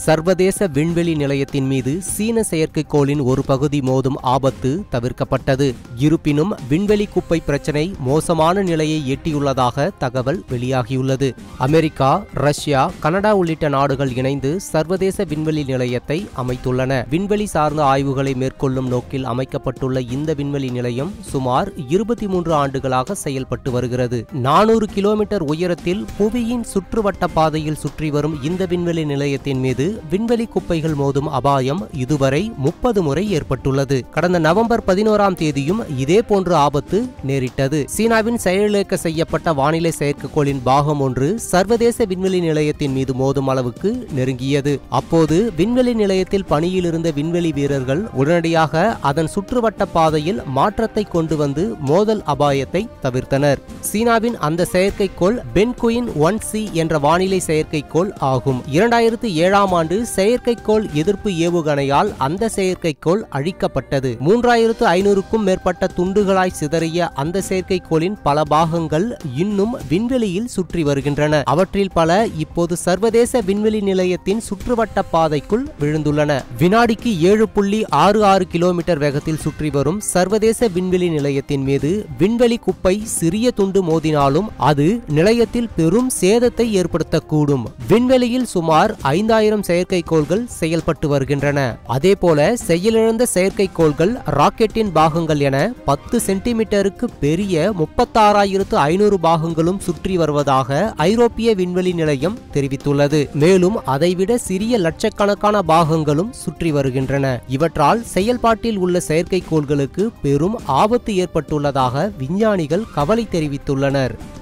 சர்வதேச விண்வெளி நிலையத்தின் மீது சீன செயற்கைக்கோளின் ஒரு பகுதி மோதும் ஆபத்து தவிர்க்கப்பட்டது இருப்பினும் விண்வெளி குப்பை பிரச்சினை மோசமான நிலையை எட்டியுள்ளதாக தகவல் வெளியாகியுள்ளது அமெரிக்கா ரஷ்யா கனடா உள்ளிட்ட நாடுகள் இணைந்து சர்வதேச விண்வெளி நிலையத்தை அமைத்துள்ளன விண்வெளி சார்ந்த ஆய்வுகளை மேற்கொள்ளும் நோக்கில் அமைக்கப்பட்டுள்ள இந்த விண்வெளி நிலையம் சுமார் இருபத்தி மூன்று ஆண்டுகளாக செயல்பட்டு வருகிறது நானூறு கிலோமீட்டர் உயரத்தில் புவியின் சுற்றுவட்ட பாதையில் சுற்றி வரும் இந்த விண்வெளி நிலையத்தின் மீது விண்வெளி குப்பைகள் மோதும் அபாயம் இதுவரை முப்பது முறை ஏற்பட்டுள்ளது கடந்த நவம்பர் பதினோராம் தேதியும் இதே போன்ற ஆபத்து நேரிட்டது சீனாவின் செயலிழக்க செய்யப்பட்ட வானிலை செயற்கைக்கோளின் பாகம் ஒன்று சர்வதேச விண்வெளி நிலையத்தின் மீது மோதும் அளவுக்கு நெருங்கியது அப்போது விண்வெளி நிலையத்தில் பணியில் இருந்த விண்வெளி வீரர்கள் உடனடியாக அதன் சுற்றுவட்ட பாதையில் மாற்றத்தை கொண்டு வந்து மோதல் அபாயத்தை தவிர்த்தனர் சீனாவின் அந்த செயற்கைக்கோள் பென்குயின் ஒன் சி என்ற வானிலை செயற்கைக்கோள் ஆகும் இரண்டாயிரத்து ஏழாம் ஆண்டு செயற்கைக்கோள் எதிர்ப்பு ஏவுகணையால் அந்த செயற்கைக்கோள் அழிக்கப்பட்டது மூன்றாயிரத்து ஐநூறுக்கும் மேற்பட்ட துண்டுகளாய் சிதறிய அந்த செயற்கைக்கோளின் பல பாகங்கள் இன்னும் விண்வெளியில் சுற்றி வருகின்றன அவற்றில் பல இப்போது சர்வதேச விண்வெளி நிலையத்தின் சுற்றுவட்ட பாதைக்குள் விழுந்துள்ளன வினாடிக்கு ஏழு புள்ளி ஆறு ஆறு கிலோமீட்டர் வேகத்தில் சுற்றி வரும் சர்வதேச விண்வெளி நிலையத்தின் மீது விண்வெளி குப்பை சிறிய துண்டு மோதினாலும் அது நிலையத்தில் பெரும் சேதத்தை ஏற்படுத்தக்கூடும் விண்வெளியில் சுமார் ஐந்தாயிரம் செயற்கைக்கோள்கள் செயல்பட்டு வருகின்றன அதேபோல செயலிழந்த செயற்கைக்கோள்கள் ராக்கெட்டின் பாகங்கள் என பத்து சென்டிமீட்டருக்கு பெரிய முப்பத்தாறாயிரத்து ஐநூறு பாகங்களும் சுற்றி வருவதாக ஐரோப்பிய விண்வெளி நிலையம் தெரிவித்துள்ளது மேலும் அதைவிட சிறிய லட்சக்கணக்கான பாகங்களும் சுற்றி வருகின்றன இவற்றால் செயல்பாட்டில் உள்ள செயற்கைக்கோள்களுக்கு பெரும் ஆபத்து ஏற்பட்டுள்ளதாக விஞ்ஞானிகள் கவலை தெரிவித்துள்ளனர்